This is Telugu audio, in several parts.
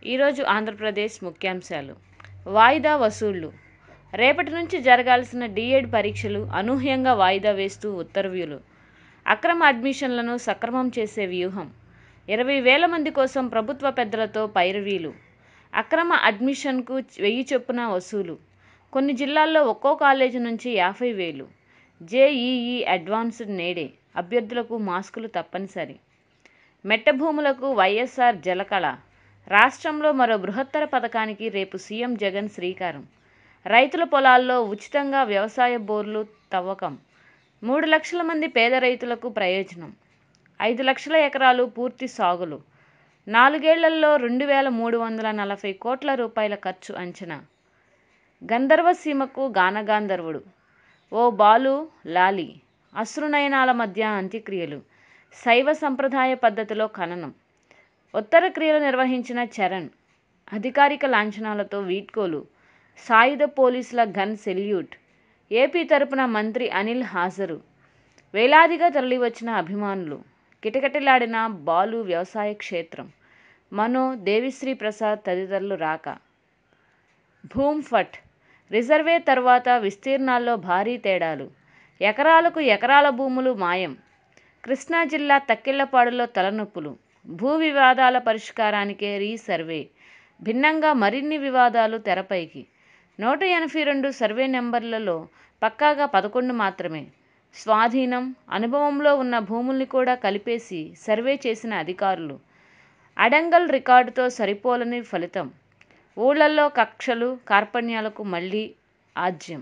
ఈరోజు ఆంధ్రప్రదేశ్ ముఖ్యాంశాలు వాయిదా వసూళ్లు రేపటి నుంచి జరగాల్సిన డిఎడ్ పరీక్షలు అనూహ్యంగా వాయిదా వేస్తూ ఉత్తర్వులు అక్రమ అడ్మిషన్లను సక్రమం చేసే వ్యూహం ఇరవై వేల మంది కోసం ప్రభుత్వ పెద్దలతో పైరవీలు అక్రమ అడ్మిషన్కు వెయ్యి చొప్పున వసూలు కొన్ని జిల్లాల్లో ఒక్కో కాలేజీ నుంచి యాభై వేలు జేఈఈ అడ్వాన్స్డ్ నేడే అభ్యర్థులకు మాస్కులు తప్పనిసరి మెట్ట భూములకు వైఎస్ఆర్ జలకళ రాష్ట్రంలో మరో బృహత్తర పథకానికి రేపు సీఎం జగన్ శ్రీకారం రైతుల పొలాల్లో ఉచితంగా వ్యవసాయ బోర్లు తవ్వకం మూడు లక్షల మంది పేద రైతులకు ప్రయోజనం ఐదు లక్షల ఎకరాలు పూర్తి సాగులు నాలుగేళ్లలో రెండు వేల మూడు వందల నలభై కోట్ల రూపాయల ఖర్చు అంచనా గంధర్వ సీమకు గానగాంధర్వుడు ఓ బాలు లాలి అశ్రునయనాల మధ్య అంత్యక్రియలు శైవ సంప్రదాయ పద్ధతిలో ఖననం ఉత్తర క్రియలు నిర్వహించిన చరణ్ అధికారిక లాంఛనాలతో వీడ్కోలు సాయుధ పోలీసుల గన్ సెల్యూట్ ఏపీ తరపున మంత్రి అనిల్ హాజరు వేలాదిగా తరలివచ్చిన అభిమానులు కిటకిటలాడిన బాలు వ్యవసాయ క్షేత్రం మనో దేవిశ్రీ ప్రసాద్ తదితరులు రాక భూమ్ ఫట్ రిజర్వే తర్వాత విస్తీర్ణాల్లో భారీ తేడాలు ఎకరాలకు ఎకరాల భూములు మాయం కృష్ణా జిల్లా తక్కిళ్లపాడులో తలనొప్పులు భూ వివాదాల పరిష్కారానికే రీసర్వే భిన్నంగా మరిన్ని వివాదాలు తెరపైకి నూట ఎనభై రెండు సర్వే నెంబర్లలో పక్కాగా పదకొండు మాత్రమే స్వాధీనం అనుభవంలో ఉన్న భూముల్ని కూడా కలిపేసి సర్వే చేసిన అధికారులు అడంగల్ రికార్డుతో సరిపోలని ఫలితం ఊళ్ళల్లో కక్షలు కార్పణ్యాలకు మళ్లీ ఆజ్యం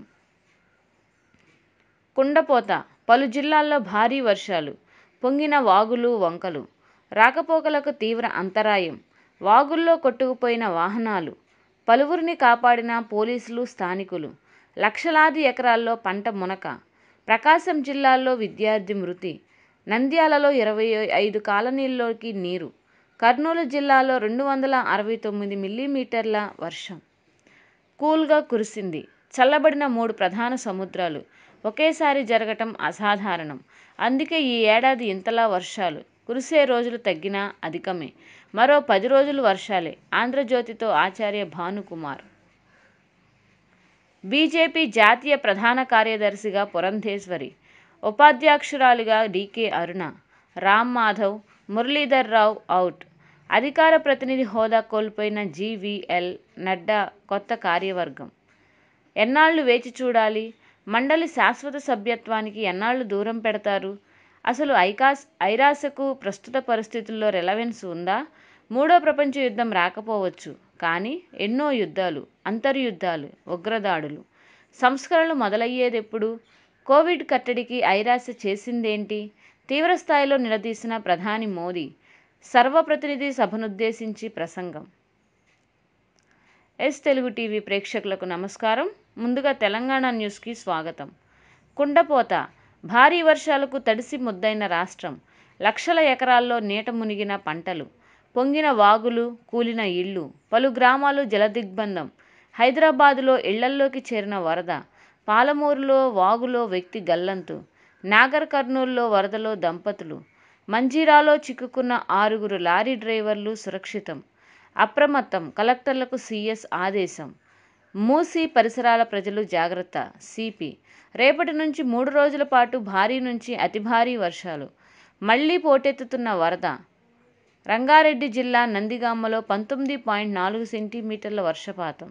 కుండపోత పలు జిల్లాల్లో భారీ వర్షాలు పొంగిన వాగులు వంకలు రాకపోకలకు తీవ్ర అంతరాయం వాగుల్లో కొట్టుకుపోయిన వాహనాలు పలువురిని కాపాడిన పోలీసులు స్థానికులు లక్షలాది ఎకరాల్లో పంట మునక ప్రకాశం జిల్లాల్లో విద్యార్థి మృతి నంద్యాలలో ఇరవై ఐదు కాలనీల్లోకి నీరు కర్నూలు జిల్లాలో రెండు వందల అరవై తొమ్మిది మిల్లీమీటర్ల వర్షం కూల్గా కురిసింది చల్లబడిన మూడు ప్రధాన సముద్రాలు ఒకేసారి జరగటం అసాధారణం అందుకే ఈ ఏడాది ఇంతలా వర్షాలు కురిసే రోజులు తగ్గినా అధికమే మరో పది రోజులు వర్షాలే ఆంధ్రజ్యోతితో ఆచార్య భానుకుమార్ బీజేపీ జాతీయ ప్రధాన కార్యదర్శిగా పురంధేశ్వరి ఉపాధ్యక్షురాలిగా డీకే అరుణ రామ్ మాధవ్ మురళీధర్ రావు అవుట్ అధికార ప్రతినిధి హోదా కోల్పోయిన జీవీఎల్ నడ్డా కొత్త కార్యవర్గం ఎన్నాళ్లు వేచి చూడాలి మండలి శాశ్వత సభ్యత్వానికి ఎన్నాళ్లు దూరం పెడతారు అసలు ఐకాస్ ఐరాసకు ప్రస్తుత పరిస్థితుల్లో రెలవెన్స్ ఉందా మూడో ప్రపంచ యుద్ధం రాకపోవచ్చు కానీ ఎన్నో యుద్ధాలు అంతర్యుద్ధాలు ఉగ్రదాడులు సంస్కరణలు మొదలయ్యేదెప్పుడు కోవిడ్ కట్టడికి ఐరాస చేసిందేంటి తీవ్రస్థాయిలో నిలదీసిన ప్రధాని మోదీ సర్వప్రతినిధి సభనుద్దేశించి ప్రసంగం ఎస్ తెలుగు టీవీ ప్రేక్షకులకు నమస్కారం ముందుగా తెలంగాణ న్యూస్కి స్వాగతం కుండపోత భారీ వర్షాలకు తడిసి ముద్దైన రాష్ట్రం లక్షల ఎకరాల్లో నీట మునిగిన పంటలు పొంగిన వాగులు కూలిన ఇళ్ళు పలు గ్రామాలు జలదిగ్బంధం హైదరాబాదులో ఇళ్లల్లోకి చేరిన వరద పాలమూరులో వాగులో వ్యక్తి గల్లంతు నాగర్ కర్నూల్లో వరదలో దంపతులు మంజీరాలో చిక్కుకున్న ఆరుగురు లారీ డ్రైవర్లు సురక్షితం అప్రమత్తం కలెక్టర్లకు సీఎస్ ఆదేశం మూసి పరిసరాల ప్రజలు జాగ్రత్త సిపి రేపటి నుంచి మూడు రోజుల పాటు భారీ నుంచి అతి భారీ వర్షాలు మళ్లీ పోటెత్తుతున్న వరద రంగారెడ్డి జిల్లా నందిగామలో పంతొమ్మిది పాయింట్ నాలుగు సెంటీమీటర్ల వర్షపాతం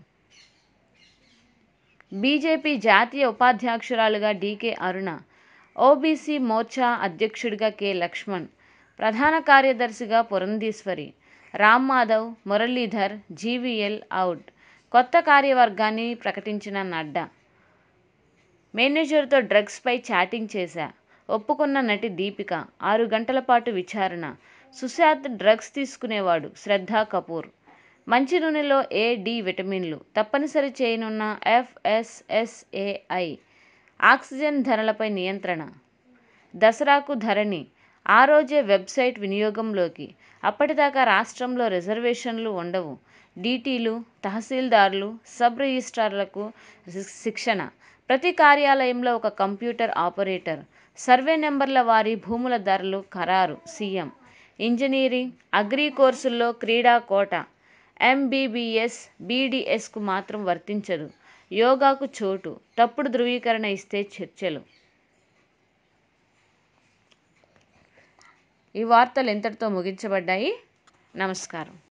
బీజేపీ జాతీయ ఉపాధ్యక్షురాలుగా డీకే అరుణ ఓబీసీ మోర్చా అధ్యక్షుడిగా కె లక్ష్మణ్ ప్రధాన కార్యదర్శిగా పురంధీశ్వరి రామ్ మాధవ్ మురళీధర్ జీవీఎల్ అవుట్ కొత్త కార్యవర్గాన్ని ప్రకటించిన నడ్డా మేనేజర్తో డ్రగ్స్పై చాటింగ్ చేశా ఒప్పుకున్న నటి దీపిక ఆరు గంటల పాటు విచారణ సుశాంత్ డ్రగ్స్ తీసుకునేవాడు శ్రద్ధా కపూర్ మంచి నూనెలో ఏ డి విటమిన్లు తప్పనిసరి చేయనున్న ఎఫ్ఎస్ఎస్ఏఐ ఆక్సిజన్ ధరలపై నియంత్రణ దసరాకు ధరణి ఆ రోజే వెబ్సైట్ వినియోగంలోకి అప్పటిదాకా రాష్ట్రంలో రిజర్వేషన్లు ఉండవు డీటీలు తహసీల్దార్లు సబ్ రిజిస్ట్రార్లకు శిక్షణ ప్రతి కార్యాలయంలో ఒక కంప్యూటర్ ఆపరేటర్ సర్వే నెంబర్ల వారి భూముల ధరలు ఖరారు సీఎం ఇంజనీరింగ్ అగ్రి కోర్సుల్లో క్రీడా కోట ఎంబీబీఎస్ బీడీఎస్కు మాత్రం వర్తించదు యోగాకు చోటు తప్పుడు ధృవీకరణ ఇస్తే చర్చలు ఈ వార్తలు ఇంతటితో ముగించబడ్డాయి నమస్కారం